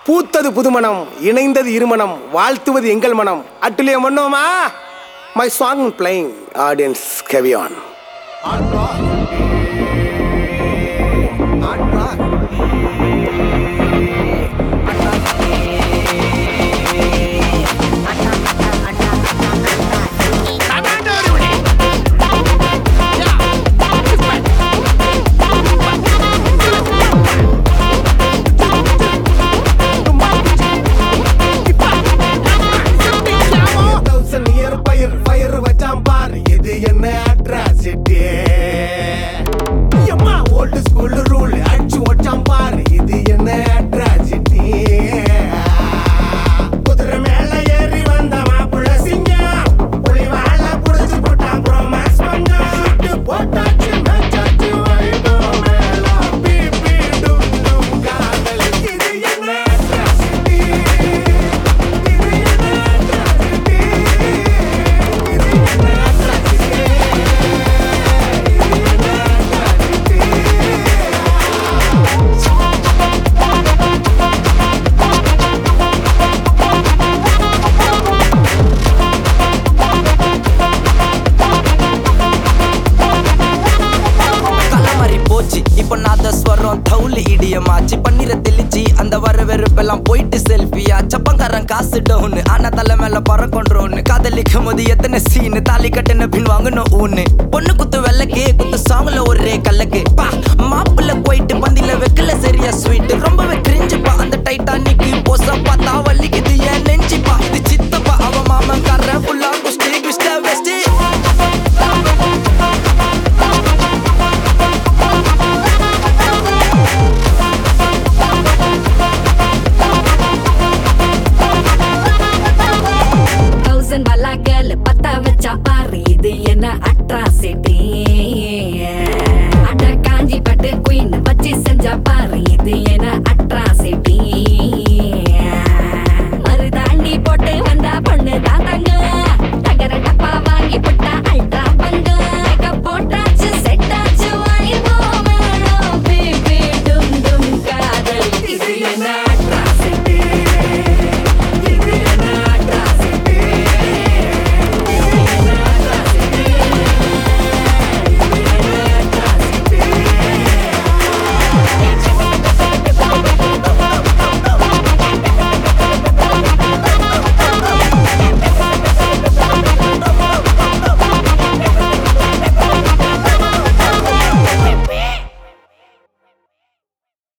பூத்தது புதுமணம் இணைந்தது இருமணம் வாழ்த்துவது எங்கள் மனம் அட்டுலியம் பண்ணோமா மை சாங் பிளேயிங் ஆடியன்ஸ் கெவியான் தௌசண்ட் இயர் பயிர் பயிர் வச்சான் பாரு இது என்ன அட்ராசிட்டி எம்மா ஓல்டு ஸ்கூல் ரூல் அடிச்சு வச்சான் பாரு இது என்ன அட்ராசிட்டி குதிரை மேல ஏறி வந்த மாப்புள்ள சிங்கம் புலி வாழ புடிச்சு போட்டான் ப்ரோமாஸ் பண்ணான் சுட்டு போட்டாச்சு மேச்சாச்சு வைபவம் மேல பிபி டும் டும் காதல் இது என்ன அட்ராசிட்டி இது என்ன அட்ராசிட்டி இது என்ன அட்ராசிட்டி கலமறி போச்சு இப்ப நாதஸ்வரம் தவுளி இடியமாச்சு பன்னீரை தெளிச்சு அந்த வர வெறுப்பெல்லாம் போயிட்டு செல்ஃபியா சப்பங்காரன் காசு டவுனு ஆனா தலை மேல பறக்கொன்றோன்னு காதலிக்கும் போது எத்தனை சீனு தாலி கட்டின பின் வாங்கணும் ஊன்னு பொண்ணு குத்து வெள்ளக்கு குத்து சாங்ல ஒரே கல்லக்கு பா மாப்பிள்ள போயிட்டு பந்தில வைக்கல சரியா ஸ்வீட் ரொம்ப வைக்க